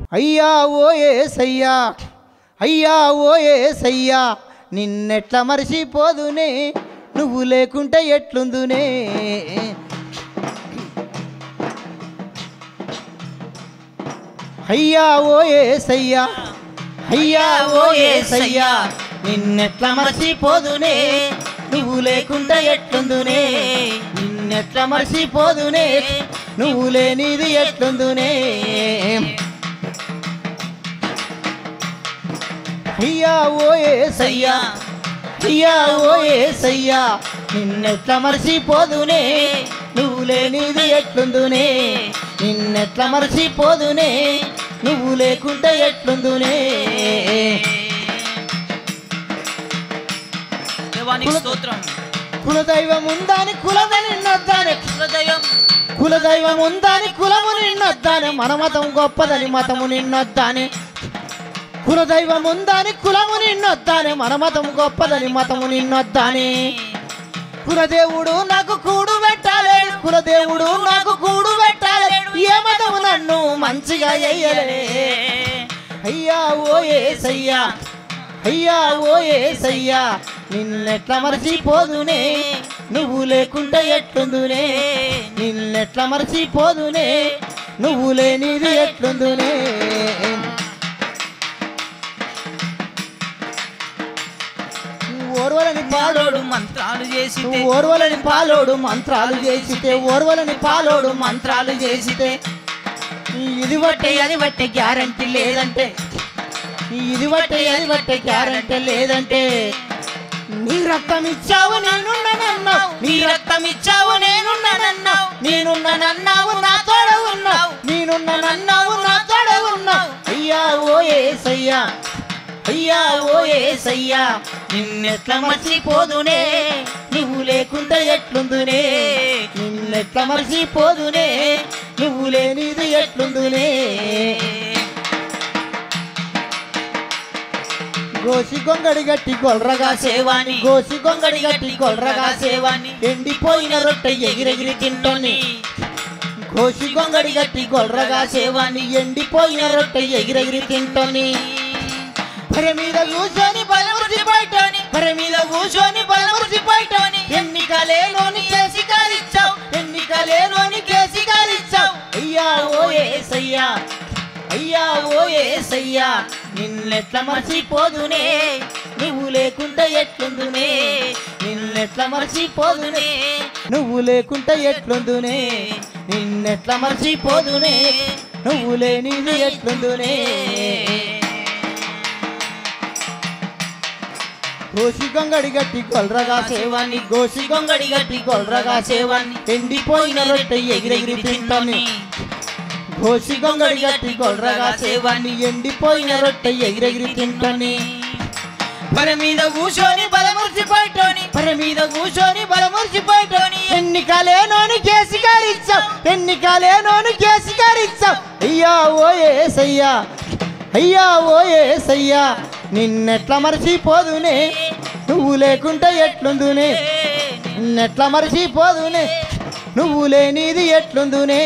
అయ్యా ఓ ఏసయ్యా అయ్యా ఓ ఏసయ్యా నిన్నెట్లా మరిచిపోదునే నువ్వు లేకుంటే ఎట్లుందునే అయ్యా ఓ ఏసయ్యా అయ్యా ఓ ఏసయ్యా నిన్నెట్లా మర్చిపోదునే నువ్వు లేకుంటే ఎట్లుందునే నిన్నెట్లా మర్చిపోదునే నువ్వు లేనిది ఎట్లుందునే అయ్యా ఓ ఏసయ్యా అయ్యా ఓ ఏసయ్యా నిన్నెట్లా మర్చిపోదునే నువ్వు లేనిది ఎట్లుందునే నిన్నెట్లా మర్చిపోదునే నువ్వు లేకుంటే ఎట్లుందునే దేవానికి స్తోత్రం కులదైవం ఉందని కులదని నిన్నొద్దాని హృదయం కులదైవం ఉందని కులము నిన్నొద్దాని మన మతం గొప్పదని మతము నిన్నొద్దాని కులదైవం ఉందని కులము నిన్నొద్దాని మన మతం గొప్పదని మతము నిన్నొద్దాని కులదేవుడు నాకు కూడు పెట్టాలి కులదేవుడు నాకు కూడు పెట్టాలి ఏ మతము నన్ను మంచిగా ఎయ్యలే అయ్యా ఓ ఏసయ్యా అయ్యా ఓ ఏసయ్యా నిన్నెట్లా మర్చిపోదునే నువ్వు లేకుంటే ఎట్లుందునే నిన్నెట్లా మర్చిపోదునే నువ్వు లేనిది ఎట్లుందునే ఓర్వలని పాడోడు పాడోడు మంత్రాలు చేసి నువ్వు ఓర్వలని పాలోడు మంత్రాలు చేసితే ఓర్వలని పాలోడు మంత్రాలు చేసితే ఇది బట్టే అది బట్టే గ్యారంటీ లేదంటే ఇది బట్టే అది బట్టే గ్యారంటీ లేదంటే నీ రక్తం ఇచ్చావు నేనున్నానన్నావు నీ రక్తం ఇచ్చావు నేనున్నానన్నావు నేనున్నానన్నావు నా తోడ ఉన్నావు నేనున్నానన్నావు నా తోడ ఉన్నావు అయ్యా ఓ ఏసయ్యా అయ్యా ఓ ఏసయ్యా నిన్నెట్లా మర్చిపోదునే నువ్వు లేకుంటే ఎట్లుందునే నిన్నెట్లా మర్చిపోదునే నువ్వు లేనిది ఎట్లుందునే గోసి గొంగడి గట్టి గొల్రగా సేవాని గోసి గొంగడి గట్టి గొల్రగా సేవాని ఎండిపోయిన రొట్టె ఎగిరెగిరి తింటోని గోసి గొంగడి గట్టి గొల్రగా సేవాని ఎండిపోయిన రొట్టె ఎగిరెగిరి తింటోని పరి మీద కూర్చొని బలమురిసి బయటని పరి మీద కూర్చొని బలమురిసి బయటని ఎన్నికలేనోని కేసి కాలిచ్చావు ఎన్నికలేనోని కేసి కాలిచ్చావు అయ్యా ఓ ఏసయ్యా అయ్యా ఓ ఏసయ్యా నిన్నెట్లా మర్చిపోదునే నువ్వు లేకుంటే ఎట్లుందునే నిన్నెట్లా మర్చిపోదునే నువ్వు లేకుంటే ఎట్లుందునే నిన్నెట్లా మర్చిపోదునే నువ్వు లేనిది ఎట్లుందునే గోసి గొంగడి గట్టి గొల్రగా సేవాన్ని గోసి గొంగడి గట్టి గొల్రగా సేవాన్ని ఎండిపోయిన రొట్టె ఎగిరెగిరి తింటాని గోసి గొంగడి గట్టి గొల్రగా సేవాన్ని ఎండిపోయిన రొట్టె ఎగిరెగిరి తింటాని పర మీద కూర్చొని బలమురిసి పైటోని పర మీద కూర్చొని బలమురిచి పోయిటోని ఎన్నికలేనోని కేసి గారిచ్చావు ఎన్నికలేనోని కేసి గారిచ్చావు అయ్యా ఓ ఏసయ్యా అయ్యా ఓ ఏసయ్యా నిన్నెట్లా మర్చిపోదునే నువ్వు లేకుంటే ఎట్లుందునే నిన్నెట్లా మర్చిపోదునే నువ్వు లేనిది ఎట్లుందునే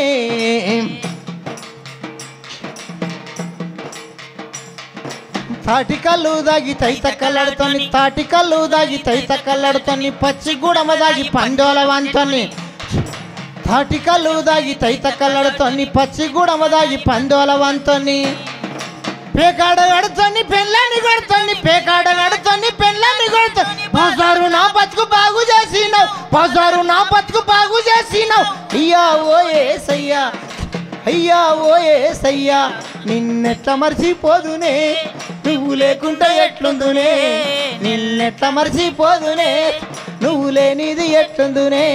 తాటి కళ్ళు దాగి తైత కళ్ళడుతోని తాటి కళ్ళు దాగి తైత కళ్ళడుతోని పచ్చి గుడమ దాగి పండోల వంతోని తాటి కళ్ళు దాగి తైత కళ్ళడుతోని పచ్చి గుడమ దాగి పండోల వంతోని పేకాడ గడుతోని పెళ్ళాన్ని కొడుతోని పేకాడ గడుతోని పెళ్ళాన్ని కొడుతోని బజారు నా బతుకు బాగు చేసినావు బజారు నా బతుకు బాగు చేసినావు అయ్యా ఓ ఏసయ్యా అయ్యా ఓ ఏసయ్యా నిన్నెట్లా మర్చిపోదునే నువ్వు లేకుంటే ఎట్లుందునే నిన్నెట్లా మర్చిపోదునే నువ్వు లేనిది ఎట్లుందునే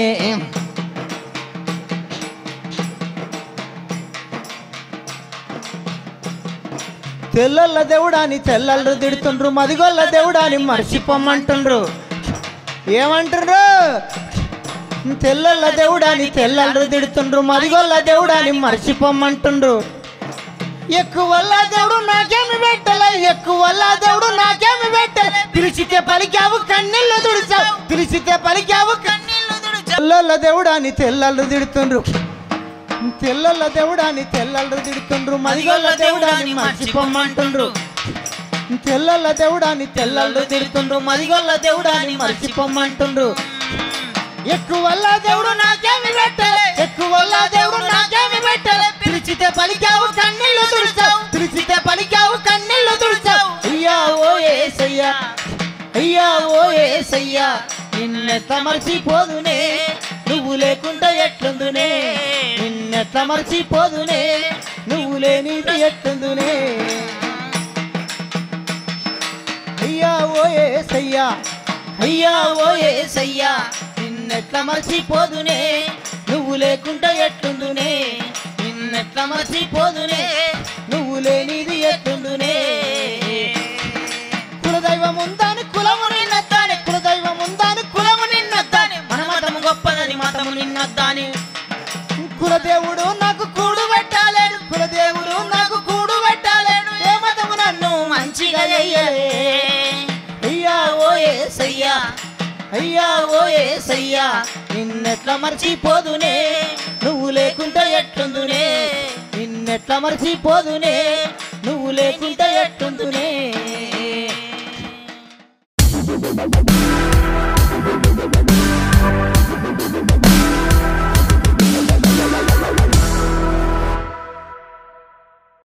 తెల్లల్ల దేవుడాని తెల్లలు తిడుతుండ్రు మదిగొల్ల దేవుడాని మర్చిపోమ్మంటుండ్రు ఏమంటుండ్రు తెల్లల్ల దేవుడాని తెల్లలు తిడుతుండ్రు మదిగొల్ల దేవుడాని మర్చిపోమ్మంటుండ్రు ఎక్కువల్ల దేవుడు నాకేమి పెట్టలే ఎక్కువల్ల దేవుడు నాకేమి పెట్టలే పిలిచితే పలికావు కన్నీళ్ళు తుడిచావు పిలిచితే పలికావు కన్నీళ్లు తుడుచు తెల్లల్ల దేవుడాని తెల్లలు తిడుతుండ్రు తెల్లల దేవుడాని తెల్లలు తిడుతుండ్రు మదిగొల్ల దేవుడాని మర్చిపోమ్మంటుండ్రు తెల్లల దేవుడాని తెల్లలు తిడుతుండ్రు మదిగొల్ల దేవుడాని మర్చిపోమ్మంటుండ్రు ఎక్కువల్ల దేవుడు నాకేమి పెట్టలే ఎక్కువల్ల దేవుడు నాకేమి పెట్టలే పిలిచితే పలికావు కన్నీళ్లు తుడిచావు పిలిచితే పలికావు కన్నీళ్లు తుడిచావు అయ్యా ఓ ఏసయ్యా అయ్యా ఓ ఏసయ్యా నిన్నెట్ల మర్చిపోదునే నువ్వు లేకుండా ఎట్లుందునే నిన్నెట్ల మర్చిపోదునే నువ్వు లేనిది ఎట్లుందునే అయ్యా ఓ ఏసయ్యా అయ్యా ఓ ఏసయ్యా నిన్నెట్ల మర్చిపోదునే నువ్వు లేకుండా ఎట్లుందునే నిన్నెట్ల మర్చిపోదునే నువ్వు లేనిది ఎట్లుందునే కులదైవం ఉందని కులము నిన్నొద్దాని కులదైవం ఉందని కులము నిన్నొద్దాని మన మతము గొప్పదని మతము నిన్నొద్దాని కులదేవుడు నాకు కూడు పెట్టాలేడు కులదేవుడు నాకు కూడు పెట్టాలేడు ఏ మతము నన్ను మంచిగా చెయ్యలే అయ్యా ఓ ఏసయ్యా అయ్యా ఓ ఏసయ్యా నిన్నెట్లా మర్చిపోదునే నువ్వు లేకుంటే ఎట్లుందునే నిన్నెట్లా మర్చిపోదునే నువ్వు లేకుంటే ఎట్లుందునే